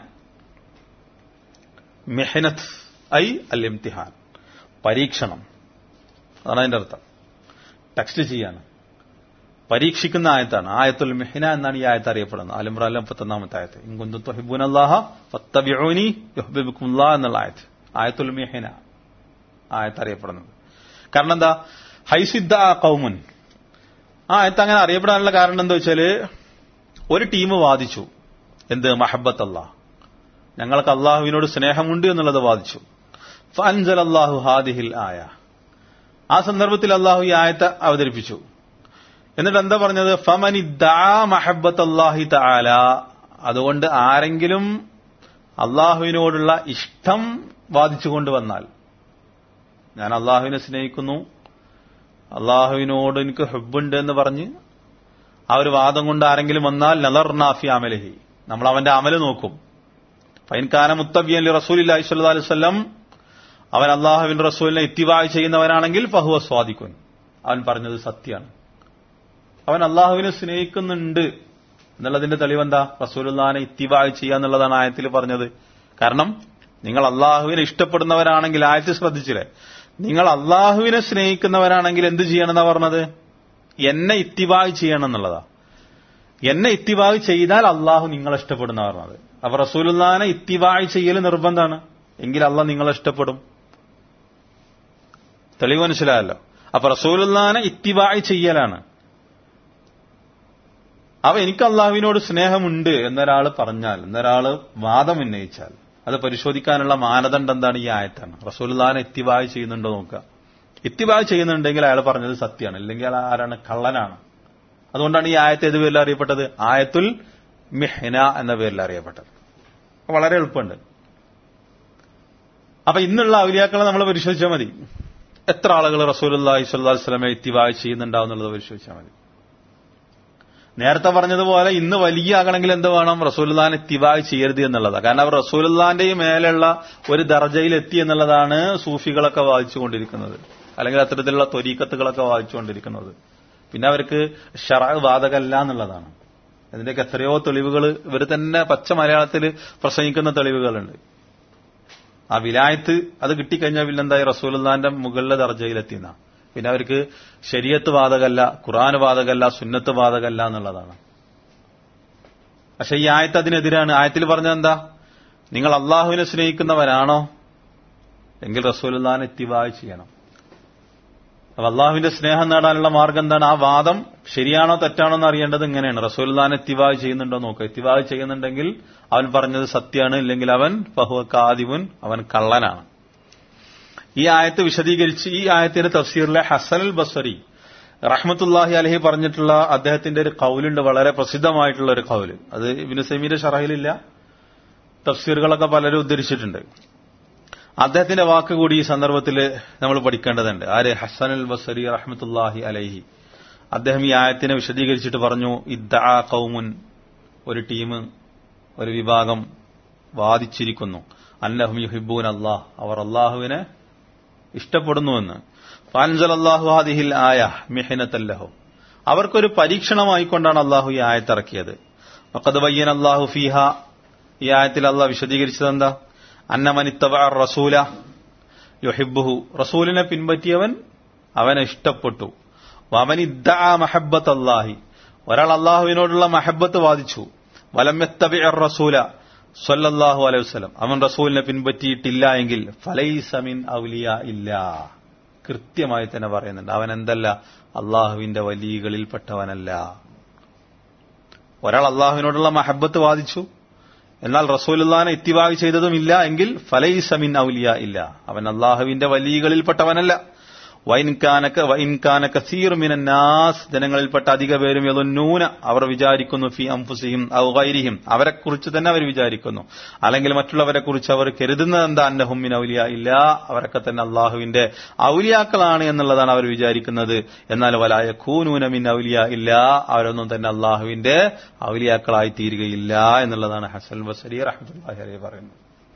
A: മെഹനത്ത് ഐ അൽ ഇംതിഹാൻ പരീക്ഷണം അതാണ് അതിന്റെ അർത്ഥം ടെക്സ്റ്റ് ചെയ്യാണ് പരീക്ഷിക്കുന്ന ആയത്താണ് ആയത്തുൽ മെഹന എന്നാണ് ഈ ആയത്ത് അറിയപ്പെടുന്നത് അലിമ്രാൻ മുപ്പത്തൊന്നാമത്തെ ആയത്ത് ഇങ്കുന്തു തൊഹിബുൻ അള്ളാഹ ഫത്തബിഊനി യുഹ്ബിബുക്കുമുല്ലാ എന്നുള്ള ആയത്ത് ആയത്തുൽ മെഹന ആയത്ത് അറിയപ്പെടുന്നത് കാരണം എന്താ ഹൈസിദ്ദ കൗമുൻ ആ ആയത്ത് അങ്ങനെ അറിയപ്പെടാനുള്ള കാരണം എന്താ വെച്ചാല് ഒരു ടീം വാദിച്ചു എന്ത് മഹബത്ത് അള്ളാഹ് ഞങ്ങൾക്ക് അള്ളാഹുവിനോട് സ്നേഹമുണ്ട് എന്നുള്ളത് വാദിച്ചു ഫൻസൽ അള്ളാഹു ഹാദിഹിൽ ആയ ആ സന്ദർഭത്തിൽ അള്ളാഹു ഈ ആയത്ത് അവതരിപ്പിച്ചു എന്നിട്ട് എന്താ പറഞ്ഞത് ഫമനി മഹബത്ത് അള്ളാഹി താല അതുകൊണ്ട് ആരെങ്കിലും അള്ളാഹുവിനോടുള്ള ഇഷ്ടം വാദിച്ചുകൊണ്ട് വന്നാൽ ഞാൻ അള്ളാഹുവിനെ സ്നേഹിക്കുന്നു അള്ളാഹുവിനോട് എനിക്ക് ഹെബുണ്ട് എന്ന് പറഞ്ഞ് ആ ഒരു വാദം കൊണ്ട് ആരെങ്കിലും വന്നാൽ നലർ നാഫി അമലഹി നമ്മൾ അവന്റെ അമല് നോക്കും ഫൈൻകാന മുത്തബിയൻ റസൂലി അലൈഹി വല്ലം അവൻ അള്ളാഹുവിൻ റസൂലിനെ ഇത്തിവായ് ചെയ്യുന്നവനാണെങ്കിൽ ഫഹുവ സ്വാദിക്കുൻ അവൻ പറഞ്ഞത് സത്യമാണ് അവൻ അള്ളാഹുവിനെ സ്നേഹിക്കുന്നുണ്ട് എന്നുള്ളതിന്റെ തെളിവെന്താ റസൂലുല്ലാനെ ഇത്തിവായ് ചെയ്യുക എന്നുള്ളതാണ് ആയത്തിൽ പറഞ്ഞത് കാരണം നിങ്ങൾ അള്ളാഹുവിനെ ഇഷ്ടപ്പെടുന്നവരാണെങ്കിൽ ആയത്തിൽ ശ്രദ്ധിച്ചില്ലേ നിങ്ങൾ അള്ളാഹുവിനെ സ്നേഹിക്കുന്നവരാണെങ്കിൽ എന്ത് ചെയ്യണമെന്നാ പറഞ്ഞത് എന്നെ ഇത്തിവായ് ചെയ്യണം എന്നുള്ളതാ എന്നെ ഇത്തിവായ് ചെയ്താൽ അള്ളാഹു നിങ്ങളെ ഇഷ്ടപ്പെടുന്ന പറഞ്ഞത് അപ്പൊ റസൂലുല്ലാനെ ഇത്തിവായ് ചെയ്യൽ നിർബന്ധമാണ് എങ്കിൽ അള്ളാഹ് നിങ്ങളെ ഇഷ്ടപ്പെടും തെളിവ് മനസ്സിലായല്ലോ അപ്പൊ റസൂലുല്ലാനെ ഇത്തിവായ് ചെയ്യലാണ് അവ എനിക്ക് അള്ളാഹുവിനോട് സ്നേഹമുണ്ട് എന്നൊരാൾ പറഞ്ഞാൽ എന്നൊരാള് വാദം ഉന്നയിച്ചാൽ അത് പരിശോധിക്കാനുള്ള മാനദണ്ഡം എന്താണ് ഈ ആയത്താണ് റസൂലുല്ലാനെ ഇത്തിവായ് ചെയ്യുന്നുണ്ടോ നോക്കുക ഇത്തിബാ ചെയ്യുന്നുണ്ടെങ്കിൽ അയാൾ പറഞ്ഞത് സത്യമാണ് ഇല്ലെങ്കിൽ അയാൾ ആരാണ് കള്ളനാണ് അതുകൊണ്ടാണ് ഈ ആയത്ത് ഏത് പേരിൽ അറിയപ്പെട്ടത് ആയത്തുൽ മിഹ്ന എന്ന പേരിൽ അറിയപ്പെട്ടത് വളരെ എളുപ്പമുണ്ട് അപ്പൊ ഇന്നുള്ള ഔലിയാക്കളെ നമ്മൾ പരിശോധിച്ചാൽ മതി എത്ര ആളുകൾ റസൂലി സ്വല്ലാസ്ലമെ ഇത്തിവായ് ചെയ്യുന്നുണ്ടാവും എന്നുള്ളത് പരിശോധിച്ചാൽ മതി നേരത്തെ പറഞ്ഞതുപോലെ ഇന്ന് വലിയ ആകണമെങ്കിൽ എന്ത് വേണം റസൂലുല്ലാൻ ഇത്തിവായ് ചെയ്യരുത് എന്നുള്ളതാണ് കാരണം അവർ റസൂലുല്ലാന്റെയും മേലുള്ള ഒരു ദർജയിൽ എത്തി എന്നുള്ളതാണ് സൂഫികളൊക്കെ വാദിച്ചുകൊണ്ടിരിക്കുന്നത് അല്ലെങ്കിൽ അത്തരത്തിലുള്ള ത്വരീക്കത്തുകളൊക്കെ വാദിച്ചുകൊണ്ടിരിക്കുന്നത് പിന്നെ അവർക്ക് ഷറ ബാധകല്ല എന്നുള്ളതാണ് അതിന്റെയൊക്കെ എത്രയോ തെളിവുകൾ ഇവർ തന്നെ പച്ച മലയാളത്തിൽ പ്രസംഗിക്കുന്ന തെളിവുകളുണ്ട് ആ വിലായത്ത് അത് കിട്ടിക്കഴിഞ്ഞാൽ പിന്നെ എന്തായി റസൂലുല്ലാന്റെ മുകളിലെ ദർജയിലെത്തിയെന്ന പിന്നെ അവർക്ക് ശരീരത്ത് ബാധകല്ല ഖുറാൻ ബാധകല്ല സുന്നത്ത് ബാധകല്ല എന്നുള്ളതാണ് പക്ഷെ ഈ ആയത്ത് അതിനെതിരാണ് ആയത്തിൽ പറഞ്ഞത് എന്താ നിങ്ങൾ അള്ളാഹുവിനെ സ്നേഹിക്കുന്നവരാണോ എങ്കിൽ റസൂലുല്ലാൻ എത്തിവായി ചെയ്യണം അപ്പൊ അള്ളാഹുവിന്റെ സ്നേഹം നേടാനുള്ള മാർഗം എന്താണ് ആ വാദം ശരിയാണോ തെറ്റാണോ എന്ന് അറിയേണ്ടത് ഇങ്ങനെയാണ് റസൂൽദാൻ എത്തിവാഗ് ചെയ്യുന്നുണ്ടോ നോക്കുക എത്തിവാഗ് ചെയ്യുന്നുണ്ടെങ്കിൽ അവൻ പറഞ്ഞത് സത്യമാണ് ഇല്ലെങ്കിൽ അവൻ ഫഹുവ കാദിമുൻ അവൻ കള്ളനാണ് ഈ ആയത്ത് വിശദീകരിച്ച് ഈ ആയത്തിന്റെ തഫ്സീറിലെ ഹസനുൽ ബസറി റഹ്മത്തുല്ലാഹി അലഹി പറഞ്ഞിട്ടുള്ള അദ്ദേഹത്തിന്റെ ഒരു കൗലുണ്ട് വളരെ പ്രസിദ്ധമായിട്ടുള്ള ഒരു കൗല് അത് ഇബിന് സെമീന്റെ ഷറഹിലില്ല തഫ്സീറുകളൊക്കെ പലരും ഉദ്ധരിച്ചിട്ടുണ്ട് അദ്ദേഹത്തിന്റെ വാക്ക് കൂടി ഈ സന്ദർഭത്തിൽ നമ്മൾ പഠിക്കേണ്ടതുണ്ട് ആര് ഹസനുൽ ബസരി റഹ്മത്തുല്ലാഹി അലൈഹി അദ്ദേഹം ഈ ആയത്തിനെ വിശദീകരിച്ചിട്ട് പറഞ്ഞു ഇദ്ദ കൗമുൻ ഒരു ടീം ഒരു വിഭാഗം വാദിച്ചിരിക്കുന്നു അന്നഹും യുഹിബൂൻ അള്ളാഹ് അവർ അള്ളാഹുവിനെ ഇഷ്ടപ്പെടുന്നുവെന്ന് ഫാൻസൽ അള്ളാഹു ഹാദിഹിൽ ആയ മിഹിനത്തല്ലഹു അവർക്കൊരു പരീക്ഷണമായിക്കൊണ്ടാണ് അള്ളാഹു ഈ ആയത്തിറക്കിയത് വഖദ് ബയ്യൻ അള്ളാഹു ഫീഹ ഈ ആയത്തിൽ അള്ളാഹ് വിശദീകരിച്ചത് എന്താ അന്നമനിത്തവ റസൂല യുഹിബുഹു റസൂലിനെ പിൻപറ്റിയവൻ അവനെ ഇഷ്ടപ്പെട്ടു അവൻ ഇദ്ദ മഹബത്ത് അള്ളാഹി ഒരാൾ അള്ളാഹുവിനോടുള്ള മഹബത്ത് വാദിച്ചു വലമെത്തബി റസൂല സല്ലല്ലാഹു അലൈഹി വസ്ലം അവൻ റസൂലിനെ പിൻപറ്റിയിട്ടില്ല എങ്കിൽ ഫലൈസമിൻ ഔലിയ ഇല്ല കൃത്യമായി തന്നെ പറയുന്നുണ്ട് അവൻ എന്തല്ല അള്ളാഹുവിന്റെ വലിയകളിൽപ്പെട്ടവനല്ല ഒരാൾ അള്ളാഹുവിനോടുള്ള മഹബത്ത് വാദിച്ചു എന്നാൽ റസൂലുല്ലാനെ ഇത്തിവാഗ് ചെയ്തതുമില്ല എങ്കിൽ ഫലൈസമിൻ ഔലിയ ഇല്ല അവൻ അള്ളാഹുവിന്റെ വലിയകളിൽപ്പെട്ടവനല്ല വൈൻകാനക്ക വൈൻകാനക്ക സീർമിനാസ് ജനങ്ങളിൽപ്പെട്ട അധിക പേരും യതൊന്നൂന അവർ വിചാരിക്കുന്നു ഫി അംഫുസിഹിം ഔഗൈരിഹിം അവരെ കുറിച്ച് തന്നെ അവർ വിചാരിക്കുന്നു അല്ലെങ്കിൽ മറ്റുള്ളവരെ കുറിച്ച് അവർ കരുതുന്നത് എന്താ അന്നഹുമിൻ ഔലിയ ഇല്ല അവരൊക്കെ തന്നെ അള്ളാഹുവിന്റെ ഔലിയാക്കളാണ് എന്നുള്ളതാണ് അവർ വിചാരിക്കുന്നത് എന്നാൽ വലായ ഖൂനൂന മിൻ ഔലിയ ഇല്ല അവരൊന്നും തന്നെ അള്ളാഹുവിന്റെ ഔലിയാക്കളായി തീരുകയില്ല എന്നുള്ളതാണ് ഹസൽ ബസരി റഹ്മത്തുല്ലാഹി അലൈഹി പറയുന്നത്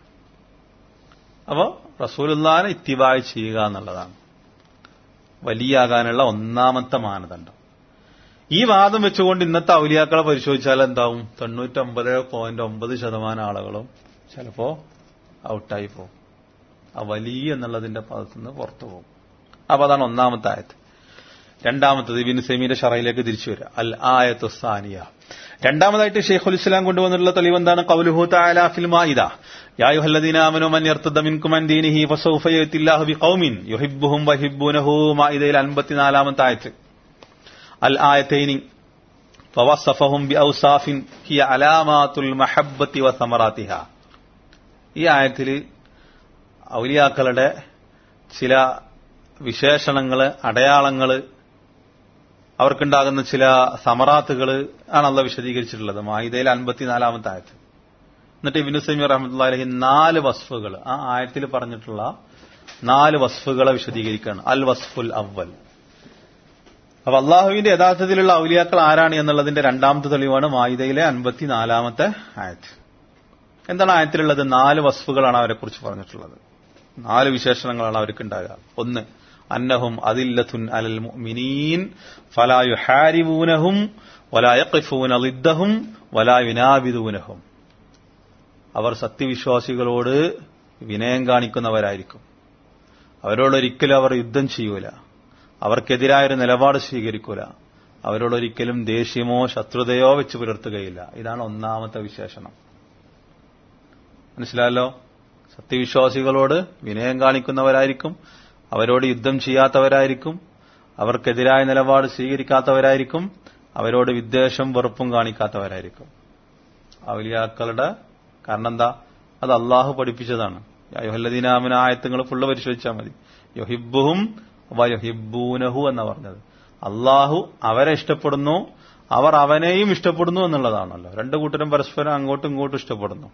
A: അപ്പോ റസൂലുല്ലാനെ ഇത്തിബായ് ചെയ്യുക എന്നുള്ളതാണ് വലിയാകാനുള്ള ഒന്നാമത്തെ മാനദണ്ഡം ഈ വാദം വെച്ചുകൊണ്ട് ഇന്നത്തെ ഔലിയാക്കളെ പരിശോധിച്ചാൽ എന്താവും തൊണ്ണൂറ്റൊമ്പത് പോയിന്റ് ഒമ്പത് ശതമാനം ആളുകളും ചിലപ്പോ ഔട്ടായി പോകും ആ വലിയ എന്നുള്ളതിന്റെ പദത്തുനിന്ന് പുറത്തു പോകും അപ്പൊ അതാണ് ഒന്നാമത്തെ ആയത്ത് രണ്ടാമത്തത് ഇബിൻ സെമീന്റെ ഷറയിലേക്ക് തിരിച്ചു വരിക അൽ ആയത്തു സാനിയ രണ്ടാമതായിട്ട് ഷെയ്ഖുൽ ഇസ്ലാം കൊണ്ടുവന്നിട്ടുള്ള തെളിവ് എന്താണ് കൗലുഹു തആല ഫിൽ മാഇദ യാ അയ്യുഹല്ലദീന ആമനൂ മൻ യർതദ മിൻകും അൻ ദീനിഹി ഫസൗഫ യഅതില്ലാഹു ബിഖൗമിൻ യുഹിബ്ബുഹും വഹിബ്ബൂനഹു മാഇദയിൽ 54ാമത്തെ ആയത്ത് അൽ ആയതൈനി فوصفهم بأوصاف هي علامات المحبة وثمراتها ഈ ആയത്തിൽ ഔലിയാക്കളുടെ ചില വിശേഷണങ്ങള് അടയാളങ്ങള് അവർക്കുണ്ടാകുന്ന ചില സമറാത്തുകൾ ആണ് അള്ള വിശദീകരിച്ചിട്ടുള്ളത് മാഹിദയിൽ അൻപത്തിനാലാമത്തെ ആയത്ത് എന്നിട്ട് ഇബിനു സമീർ റഹ്മത്തുള്ള അലഹി നാല് വസ്ഫുകൾ ആ ആയത്തിൽ പറഞ്ഞിട്ടുള്ള നാല് വസ്ഫുകളെ വിശദീകരിക്കുകയാണ് അൽ വസ്ഫുൽ അവൽ അപ്പൊ അള്ളാഹുവിന്റെ യഥാർത്ഥത്തിലുള്ള ഔലിയാക്കൾ ആരാണ് എന്നുള്ളതിന്റെ രണ്ടാമത്തെ തെളിവാണ് മായിദയിലെ അൻപത്തിനാലാമത്തെ ആയത്ത് എന്താണ് ആയത്തിലുള്ളത് നാല് വസ്ഫുകളാണ് അവരെ കുറിച്ച് പറഞ്ഞിട്ടുള്ളത് നാല് വിശേഷണങ്ങളാണ് അവർക്ക് ഉണ്ടാകുക ഒന്ന് അന്നഹും അതില്ലത്തുൻ അലൽ മുഅ്മിനീൻ ഫലാ യുഹാരിബൂനഹും വലാ യഖിഫൂന ളിദ്ദഹും വലാ യുനാബിദൂനഹും അവർ സത്യവിശ്വാസികളോട് വിനയം കാണിക്കുന്നവരായിരിക്കും അവരോടൊരിക്കലും അവർ യുദ്ധം ചെയ്യൂല അവർക്കെതിരായൊരു നിലപാട് സ്വീകരിക്കൂല അവരോടൊരിക്കലും ദേഷ്യമോ ശത്രുതയോ വെച്ച് പുലർത്തുകയില്ല ഇതാണ് ഒന്നാമത്തെ വിശേഷണം മനസ്സിലായല്ലോ സത്യവിശ്വാസികളോട് വിനയം കാണിക്കുന്നവരായിരിക്കും അവരോട് യുദ്ധം ചെയ്യാത്തവരായിരിക്കും അവർക്കെതിരായ നിലപാട് സ്വീകരിക്കാത്തവരായിരിക്കും അവരോട് വിദ്വേഷം വെറുപ്പും കാണിക്കാത്തവരായിരിക്കും ഔലിയാക്കളുടെ കാരണം എന്താ അത് അള്ളാഹു പഠിപ്പിച്ചതാണ് യോഹല്ലദീനാമിന ആയത്തുങ്ങൾ ഫുള്ള് പരിശോധിച്ചാൽ മതി യൊഹിബുഹും വയുഹിബൂനഹു എന്ന് പറഞ്ഞത് അള്ളാഹു അവരെ ഇഷ്ടപ്പെടുന്നു അവർ അവനെയും ഇഷ്ടപ്പെടുന്നു എന്നുള്ളതാണല്ലോ രണ്ടു കൂട്ടരും പരസ്പരം അങ്ങോട്ടും ഇങ്ങോട്ടും ഇഷ്ടപ്പെടുന്നു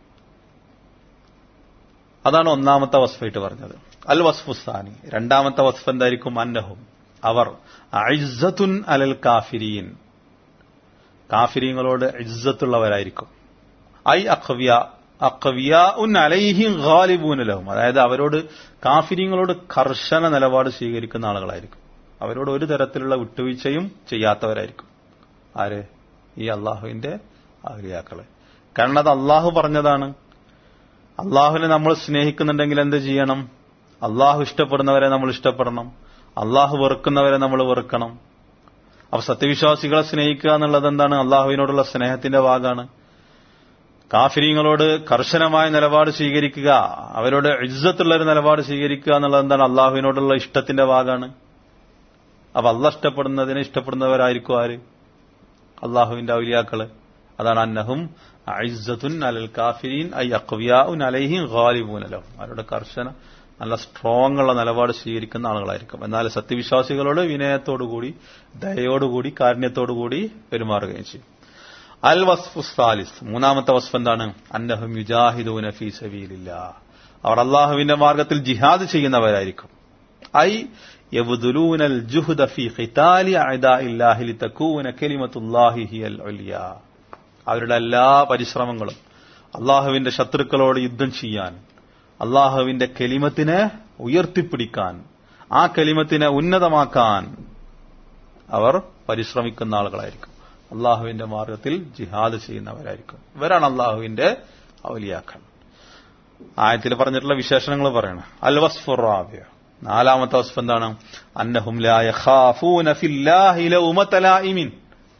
A: അതാണ് ഒന്നാമത്തെ വസ്ഫായിട്ട് പറഞ്ഞത് അൽ വസ്ഫുസാനി രണ്ടാമത്തെ വസ്ഫ് എന്തായിരിക്കും അന്നഹും അവർ ഇസ്സത്തുൻ അലൽ കാഫിരീൻ കാഫിരീങ്ങളോട് ഇസ്സത്തുള്ളവരായിരിക്കും ഐ അഖ്വിയ അഖ്വിയ ഉൻ അലൈഹിം ഗാലിബൂനലഹും അതായത് അവരോട് കാഫിര്യങ്ങളോട് കർശന നിലപാട് സ്വീകരിക്കുന്ന ആളുകളായിരിക്കും അവരോട് ഒരു തരത്തിലുള്ള വിട്ടുവീഴ്ചയും ചെയ്യാത്തവരായിരിക്കും ആര് ഈ അള്ളാഹുവിന്റെ ആഗ്രിയാക്കള് കാരണം അത് അള്ളാഹു പറഞ്ഞതാണ് അള്ളാഹുവിനെ നമ്മൾ സ്നേഹിക്കുന്നുണ്ടെങ്കിൽ എന്ത് ചെയ്യണം അള്ളാഹു ഇഷ്ടപ്പെടുന്നവരെ നമ്മൾ ഇഷ്ടപ്പെടണം അള്ളാഹു വെറുക്കുന്നവരെ നമ്മൾ വെറുക്കണം അപ്പൊ സത്യവിശ്വാസികളെ സ്നേഹിക്കുക എന്നുള്ളത് എന്താണ് അള്ളാഹുവിനോടുള്ള സ്നേഹത്തിന്റെ ഭാഗമാണ് കാഫിരിങ്ങളോട് കർശനമായ നിലപാട് സ്വീകരിക്കുക അവരോട് ഇജ്ജത്തുള്ള ഒരു നിലപാട് സ്വീകരിക്കുക എന്നുള്ളത് എന്താണ് അള്ളാഹുവിനോടുള്ള ഇഷ്ടത്തിന്റെ ഭാഗമാണ് അപ്പൊ അള്ളാഹ് ഇഷ്ടപ്പെടുന്നതിനെ ഇഷ്ടപ്പെടുന്നവരായിരിക്കും ആര് അള്ളാഹുവിന്റെ ഔലിയാക്കള് അതാണ് അന്നഹും ഐസത്തുൻ അലൽ കാഫിരീൻ ഐ അക്വിയാഉൻ അലൈഹിം ഗാലിബൂനലോ അവരുടെ കർശന നല്ല സ്ട്രോങ് ഉള്ള നിലപാട് സ്വീകരിക്കുന്ന ആളുകളായിരിക്കും എന്നാൽ സത്യവിശ്വാസികളോട് വിനയത്തോടുകൂടി ദയോടുകൂടി കാരുണ്യത്തോടുകൂടി പെരുമാറുകയും ചെയ്യും അൽ വസ്ഫു സാലിസ് മൂന്നാമത്തെ വസ്ഫ് എന്താണ് അന്നഹും യുജാഹിദൂന ഫീ സബീലില്ല അവർ അള്ളാഹുവിന്റെ മാർഗത്തിൽ ജിഹാദ് ചെയ്യുന്നവരായിരിക്കും ഐ യബ്ദുലൂന അൽ ജുഹ്ദ ഫീ ഖിതാലി അഅദാഇല്ലാഹി ലിതകൂന കലിമത്തുല്ലാഹി ഹിയൽ ഉലിയ അവരുടെ എല്ലാ പരിശ്രമങ്ങളും അള്ളാഹുവിന്റെ ശത്രുക്കളോട് യുദ്ധം ചെയ്യാൻ അള്ളാഹുവിന്റെ കെലിമത്തിനെ ഉയർത്തിപ്പിടിക്കാൻ ആ കെലിമത്തിനെ ഉന്നതമാക്കാൻ അവർ പരിശ്രമിക്കുന്ന ആളുകളായിരിക്കും അള്ളാഹുവിന്റെ മാർഗത്തിൽ ജിഹാദ് ചെയ്യുന്നവരായിരിക്കും ഇവരാണ് അള്ളാഹുവിന്റെ ഔലിയാക്കൾ ആയത്തിൽ പറഞ്ഞിട്ടുള്ള വിശേഷണങ്ങൾ പറയണം അൽ വസ്ഫുറാവ്യ നാലാമത്തെ വസ്ഫ് എന്താണ് അന്നഹും ലാ യഖാഫൂന ഫില്ലാഹി ലൗമത ലായിമിൻ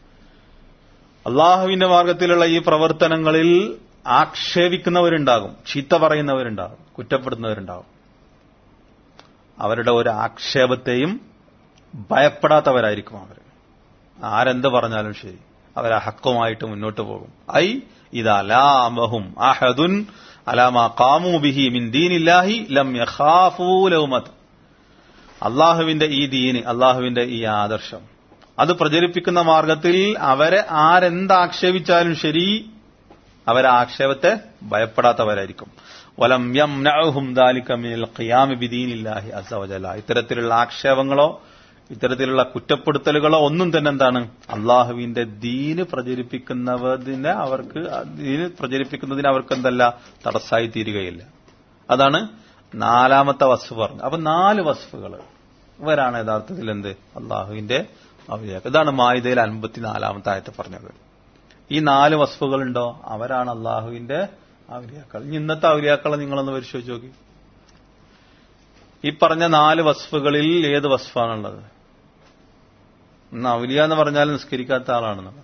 A: അള്ളാഹുവിന്റെ മാർഗത്തിലുള്ള ഈ പ്രവർത്തനങ്ങളിൽ ആക്ഷേപിക്കുന്നവരുണ്ടാകും ചീത്ത പറയുന്നവരുണ്ടാകും കുറ്റപ്പെടുന്നവരുണ്ടാകും അവരുടെ ഒരു ആക്ഷേപത്തെയും ഭയപ്പെടാത്തവരായിരിക്കും അവർ ആരെന്ത് പറഞ്ഞാലും ശരി അവർ ഹക്കുമായിട്ട് മുന്നോട്ട് പോകും ഐ ഇതലാമഹും അഹദുൻ അലാമ കാമു ബിഹി മിൻ ദീനില്ലാഹി ലം യഖാഫൂ ലൗമത് അള്ളാഹുവിന്റെ ഈ ദീന് അള്ളാഹുവിന്റെ ഈ ആദർശം അത് പ്രചരിപ്പിക്കുന്ന മാർഗത്തിൽ അവരെ ആരെന്താക്ഷേപിച്ചാലും ശരി അവരെ ആക്ഷേപത്തെ ഭയപ്പെടാത്തവരായിരിക്കും വലം യംനഉഹും ദാലിക മിനൽ ഖിയാമി ബിദീനില്ലാഹി അസ്സവജല ഇത്തരത്തിലുള്ള ആക്ഷേപങ്ങളോ ഇത്തരത്തിലുള്ള കുറ്റപ്പെടുത്തലുകളോ ഒന്നും തന്നെ എന്താണ് അള്ളാഹുവിന്റെ ദീന് പ്രചരിപ്പിക്കുന്നതിനെ അവർക്ക് ദീന് പ്രചരിപ്പിക്കുന്നതിന് അവർക്ക് എന്തല്ല തടസ്സായി തീരുകയില്ല അതാണ് നാലാമത്തെ വസ്ഫ് പറഞ്ഞു അപ്പൊ നാല് വസ്ഫുകൾ ഇവരാണ് യഥാർത്ഥത്തിൽ എന്ത് അള്ളാഹുവിന്റെ അവലിയാക്കൾ ഇതാണ് മായുതയിൽ അൻപത്തിനാലാമത്തെ ആയത്തെ പറഞ്ഞത് ഈ നാല് വസ്ഫുകളുണ്ടോ അവരാണ് അള്ളാഹുവിന്റെ ഔലിയാക്കൾ ഇനി ഇന്നത്തെ ഔലിയാക്കളെ നിങ്ങളൊന്ന് പരിശോധിച്ച് നോക്കി ഈ പറഞ്ഞ നാല് വസ്ഫുകളിൽ ഏത് വസ്ഫാണുള്ളത് ഇന്ന് ഔലിയ എന്ന് പറഞ്ഞാൽ നിസ്കരിക്കാത്ത ആളാണെന്നുള്ളത്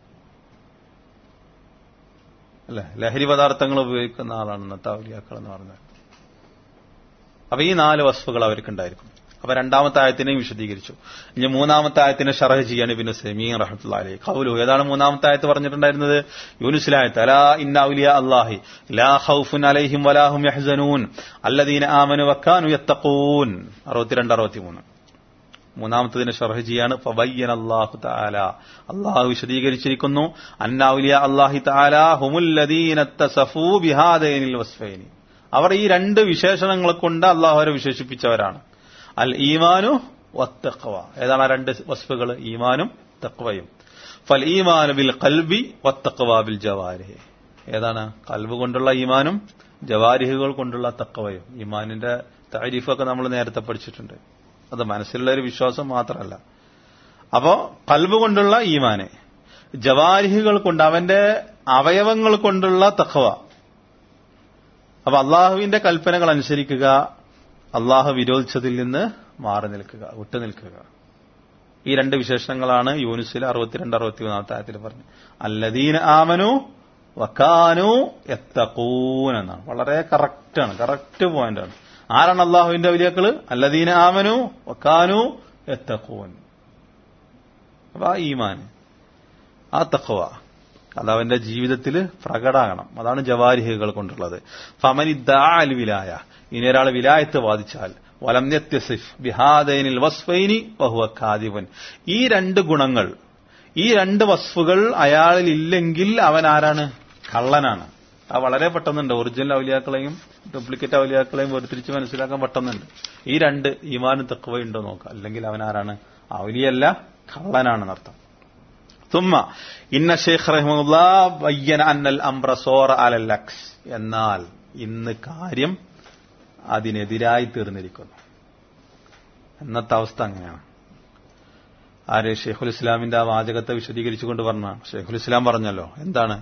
A: അല്ലെ ലഹരി പദാർത്ഥങ്ങൾ ഉപയോഗിക്കുന്ന ആളാണ് ഇന്നത്തെ ഔലിയാക്കൾ എന്ന് പറഞ്ഞാൽ അപ്പൊ ഈ നാല് വസ്ഫുകൾ അവർക്കുണ്ടായിരിക്കും അപ്പൊ രണ്ടാമത്തെ ആയത്തിനെയും വിശദീകരിച്ചു ഇനി മൂന്നാമത്തെ ആയത്തിനെ ഷറഹ് ചെയ്യാണ് ഇബിന് സെമീൻ റഹ്മത്തുള്ളി കൗലു ഏതാണ് മൂന്നാമത്തെ ആയത്ത് പറഞ്ഞിട്ടുണ്ടായിരുന്നത് യൂനുസിലായത്ത് അലാ ഇന്ന ഔലിയ അല്ലാഹി ലാ ഖൗഫുൻ അലൈഹിം വലാഹും യഹ്സനൂൻ അല്ലദീന ആമനു വക്കാനു യത്തഖൂൻ അറുപത്തിരണ്ട് അറുപത്തിമൂന്ന് മൂന്നാമത്തതിനെ ഷർഹ് ചെയ്യാണ് ഫബയ്യൻ അല്ലാഹു തആല അല്ലാഹു വിശദീകരിച്ചിരിക്കുന്നു അന്ന ഔലിയ അല്ലാഹി തആല ഹുമുല്ലദീന തസഫൂ ബിഹാദൈനിൽ വസ്ഫൈനി അവർ ഈ രണ്ട് വിശേഷണങ്ങളെ കൊണ്ട് അള്ളാഹു അവരെ വിശേഷിപ്പിച്ചവരാണ് അൽ ഈമാനു വത്തഖ്വ ഏതാണ് ആ രണ്ട് വസ്ഫുകൾ ഈമാനും തക്വയും ഫൽ ഈമാനു ബിൽ കൽബി വത്തഖ്വ ബിൽ ജവാരിഹ് ഏതാണ് കൽബ് കൊണ്ടുള്ള ഈമാനും ജവാരിഹുകൾ കൊണ്ടുള്ള തക്വയും ഈമാനിന്റെ താരിഫൊക്കെ നമ്മൾ നേരത്തെ പഠിച്ചിട്ടുണ്ട് അത് മനസ്സിലുള്ള ഒരു വിശ്വാസം മാത്രമല്ല അപ്പോ കൽബ് കൊണ്ടുള്ള ഈമാന് ജവാരിഹുകൾ കൊണ്ട് അവന്റെ അവയവങ്ങൾ കൊണ്ടുള്ള തഖ്വ അപ്പൊ അള്ളാഹുവിന്റെ കൽപ്പനകൾ അനുസരിക്കുക അള്ളാഹു വിരോധിച്ചതിൽ നിന്ന് മാറി നിൽക്കുക വിട്ടുനിൽക്കുക ഈ രണ്ട് വിശേഷണങ്ങളാണ് യൂനുസിൽ അറുപത്തിരണ്ട് അറുപത്തി മൂന്നാമത്തെ ആയത്തിൽ പറഞ്ഞു അല്ലദീന ആമനു വക്കാനു എത്തക്കൂൻ എന്നാണ് വളരെ കറക്റ്റാണ് കറക്റ്റ് പോയിന്റാണ് ആരാണ് അള്ളാഹുവിന്റെ വലിയക്കള് അല്ലദീന ആമനു വക്കാനു എത്തക്കൂൻ അപ്പൊ ആ ഈമാൻ ആ തഖ്വ അത് അവന്റെ ജീവിതത്തിൽ പ്രകടാകണം അതാണ് ജവാരിഹകൾ കൊണ്ടുള്ളത് ഫമനിദ്ദാൽ വിലായ ഇനി ഒരാൾ വിലായത്ത് വാദിച്ചാൽ വലം യത്യസിഫ് ബിഹാദൈനിൽ വസ്ഫൈനി വഹുവ ഖാദിബൻ ഈ രണ്ട് ഗുണങ്ങൾ ഈ രണ്ട് വസ്ഫുകൾ അയാളിൽ ഇല്ലെങ്കിൽ അവൻ ആരാണ് കള്ളനാണ് അത് വളരെ പെട്ടെന്നുണ്ട് ഒറിജിനൽ ഔലിയാക്കളെയും ഡ്യൂപ്ലിക്കേറ്റ് ഔലിയാക്കളെയും വേർതിരിച്ച് മനസ്സിലാക്കാൻ പെട്ടെന്നുണ്ട് ഈ രണ്ട് ഈമാനും തെക്കുവയുണ്ടോ നോക്കാം അല്ലെങ്കിൽ അവൻ ആരാണ് ഔലിയല്ല കള്ളനാണെന്നർത്ഥം തുമ്മ ഇന്ന ഷെയ്ഖ് റഹ്മുല്ല ബയ്യന അന്നൽ അംറ സോറ അലൽ ലക്സ് എന്നാൽ ഇന്ന് കാര്യം അതിനെതിരായി തീർന്നിരിക്കുന്നു എന്നത്തെ അവസ്ഥ അങ്ങനെയാണ് ആര് ഷെയ്ഖുൽ ഇസ്ലാമിന്റെ ആ വാചകത്തെ വിശദീകരിച്ചുകൊണ്ട് പറഞ്ഞാണ് ഷെയ്ഖുൽ ഇസ്ലാം പറഞ്ഞല്ലോ എന്താണ്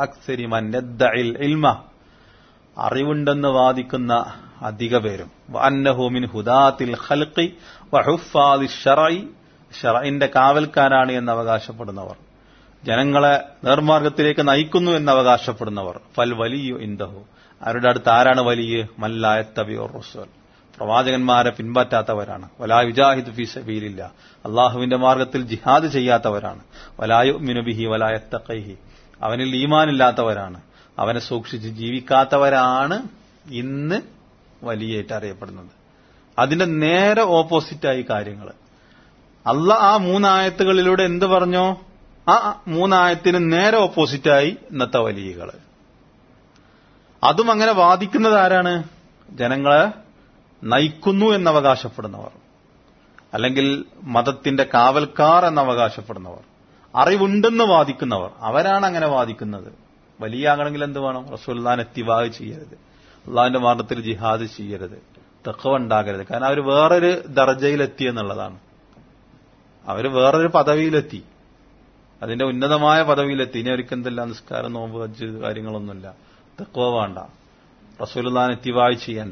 A: ഇൽമ അറിവുണ്ടെന്ന് വാദിക്കുന്ന അധിക പേരും അന്നഹുമിൻ ഹുദാത്തിൽ ഖൽഖി വഹുഫാദി ഷറൈ ഷറൈന്റെ കാവൽക്കാരാണ് എന്ന് അവകാശപ്പെടുന്നവർ ജനങ്ങളെ നേർമാർഗത്തിലേക്ക് നയിക്കുന്നു എന്ന് അവകാശപ്പെടുന്നവർ ഫൽ വലിയ ഇന്ദഹു അവരുടെ അടുത്ത് ആരാണ് വലിയ മല്ലായത്തബിയോർ റസൂൽ പ്രവാചകന്മാരെ പിൻപറ്റാത്തവരാണ് വലാ വിജാഹിദ് ഫി സബീലില്ല അള്ളാഹുവിന്റെ മാർഗത്തിൽ ജിഹാദ് ചെയ്യാത്തവരാണ് വലായു മിനുബിഹി വലായത്തഖൈഹി അവനിൽ ഈമാനില്ലാത്തവരാണ് അവനെ സൂക്ഷിച്ച് ജീവിക്കാത്തവരാണ് ഇന്ന് വലിയായിട്ട് അറിയപ്പെടുന്നത് അതിന്റെ നേരെ ഓപ്പോസിറ്റായി കാര്യങ്ങൾ അല്ല ആ മൂന്നായത്തുകളിലൂടെ എന്ത് പറഞ്ഞോ ആ മൂന്നായത്തിന് നേരെ ഓപ്പോസിറ്റായി ഇന്നത്തെ വലിയകൾ അതും അങ്ങനെ വാദിക്കുന്നത് ആരാണ് ജനങ്ങളെ നയിക്കുന്നു എന്നവകാശപ്പെടുന്നവർ അല്ലെങ്കിൽ മതത്തിന്റെ കാവൽക്കാർ എന്നവകാശപ്പെടുന്നവർ അറിവുണ്ടെന്ന് വാദിക്കുന്നവർ അവരാണ് അങ്ങനെ വാദിക്കുന്നത് വലിയാകണമെങ്കിൽ എന്ത് വേണം റസൂല്ലാൻ എത്തിവാഗ് ചെയ്യരുത് അള്ളാഹിന്റെ മാർഗത്തിൽ ജിഹാദ് ചെയ്യരുത് തെക്കവ ഉണ്ടാകരുത് കാരണം അവർ വേറൊരു ദർജയിലെത്തി എന്നുള്ളതാണ് അവർ വേറൊരു പദവിയിലെത്തി അതിന്റെ ഉന്നതമായ പദവിയിലെത്തി ഇനി അവർക്ക് എന്തില്ല നിസ്കാരം നോമ്പ് ഹജ്ജ് കാര്യങ്ങളൊന്നുമില്ല തെക്കവ വേണ്ട റസൂലുല്ലാൻ എത്തിവായ് ചെയ്യണ്ട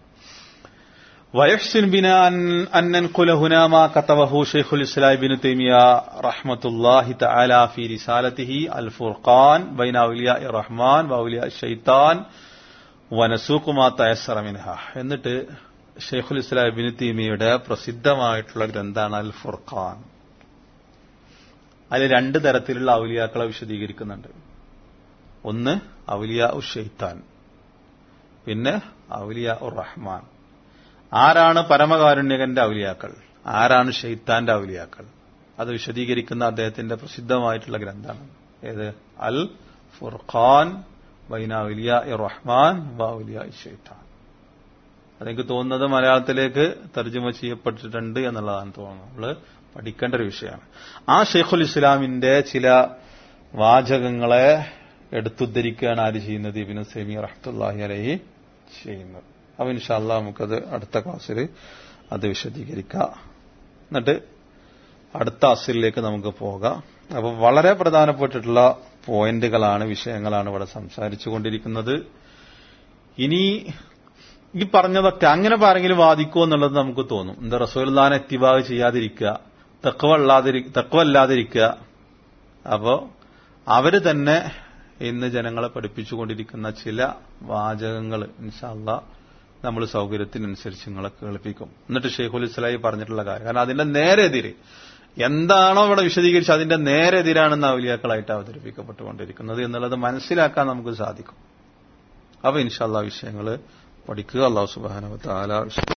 A: ويحسن بنا أن, أن ننقل هنا ما كتبه شيخ الإسلام بن تيمية رحمة الله تعالى في رسالته الفرقان بين أولياء الرحمن وأولياء الشيطان ونسوق ما تيسر منها എന്നിട്ട് ഷെയ്ഖുൽ ഇസ്ലാം ഇബിന് തീമിയുടെ പ്രസിദ്ധമായിട്ടുള്ള ഗ്രന്ഥാണ് അൽ ഫുർഖാൻ അതിൽ രണ്ട് തരത്തിലുള്ള ഔലിയാക്കളെ വിശദീകരിക്കുന്നുണ്ട് ഒന്ന് ഔലിയ ഉ ഷെയ്ത്താൻ പിന്നെ ഔലിയ ഉർ റഹ്മാൻ ആരാണ് പരമകാരുണ്യകന്റെ ഔലിയാക്കൾ ആരാണ് ഷെയ്ത്താന്റെ ഔലിയാക്കൾ അത് വിശദീകരിക്കുന്ന അദ്ദേഹത്തിന്റെ പ്രസിദ്ധമായിട്ടുള്ള ഗ്രന്ഥമാണ് ഏത് അൽ ഫുർഖാൻ ബൈന ഔലിയ റഹ്മാൻ വൗലിയ ഷെയ്ത്താൻ അതെനിക്ക് തോന്നുന്നത് മലയാളത്തിലേക്ക് തർജ്ജമ ചെയ്യപ്പെട്ടിട്ടുണ്ട് എന്നുള്ളതാണ് തോന്നുന്നത് നമ്മള് പഠിക്കേണ്ട ഒരു വിഷയമാണ് ആ ഷെയ്ഖുൽ ഇസ്ലാമിന്റെ ചില വാചകങ്ങളെ എടുത്തുദ്ധരിക്കുകയാണ് ആര് ചെയ്യുന്നത് ഇബിന് സെമി റഹ്ത്തുല്ലാഹി അലഹി ചെയ്യുന്നത് അപ്പൊ ഇൻഷാല്ല നമുക്കത് അടുത്ത ക്ലാസ്സിൽ അത് വിശദീകരിക്കാം എന്നിട്ട് അടുത്ത അസിലേക്ക് നമുക്ക് പോകാം അപ്പൊ വളരെ പ്രധാനപ്പെട്ടിട്ടുള്ള പോയിന്റുകളാണ് വിഷയങ്ങളാണ് ഇവിടെ സംസാരിച്ചു കൊണ്ടിരിക്കുന്നത് ഇനി ഈ പറഞ്ഞതൊക്കെ അങ്ങനെ ആരെങ്കിലും വാദിക്കുമോ എന്നുള്ളത് നമുക്ക് തോന്നും എന്താ റസൂൽദാൻ എത്തിബാഗ് ചെയ്യാതിരിക്കുക തെക്കുവല്ലാതിരി തെക്കുവല്ലാതിരിക്കുക അപ്പോ അവര് തന്നെ ഇന്ന് ജനങ്ങളെ പഠിപ്പിച്ചുകൊണ്ടിരിക്കുന്ന ചില വാചകങ്ങൾ ഇൻഷാല്ല നമ്മൾ സൗകര്യത്തിനനുസരിച്ച് നിങ്ങളെ കേൾപ്പിക്കും എന്നിട്ട് ഷെയ്ഖുൽ ഇസ്ലായി പറഞ്ഞിട്ടുള്ള കാര്യം കാരണം അതിന്റെ നേരെ എതിര് എന്താണോ ഇവിടെ വിശദീകരിച്ച് അതിന്റെ നേരെ എതിരാണെന്ന് ഔലിയാക്കളായിട്ട് അവതരിപ്പിക്കപ്പെട്ടുകൊണ്ടിരിക്കുന്നത് എന്നുള്ളത് മനസ്സിലാക്കാൻ നമുക്ക് സാധിക്കും അപ്പൊ ഇൻഷാല്ല വിഷയങ്ങൾ പഠിക്കുക അള്ളാഹു സുബാനവത്ത് ആല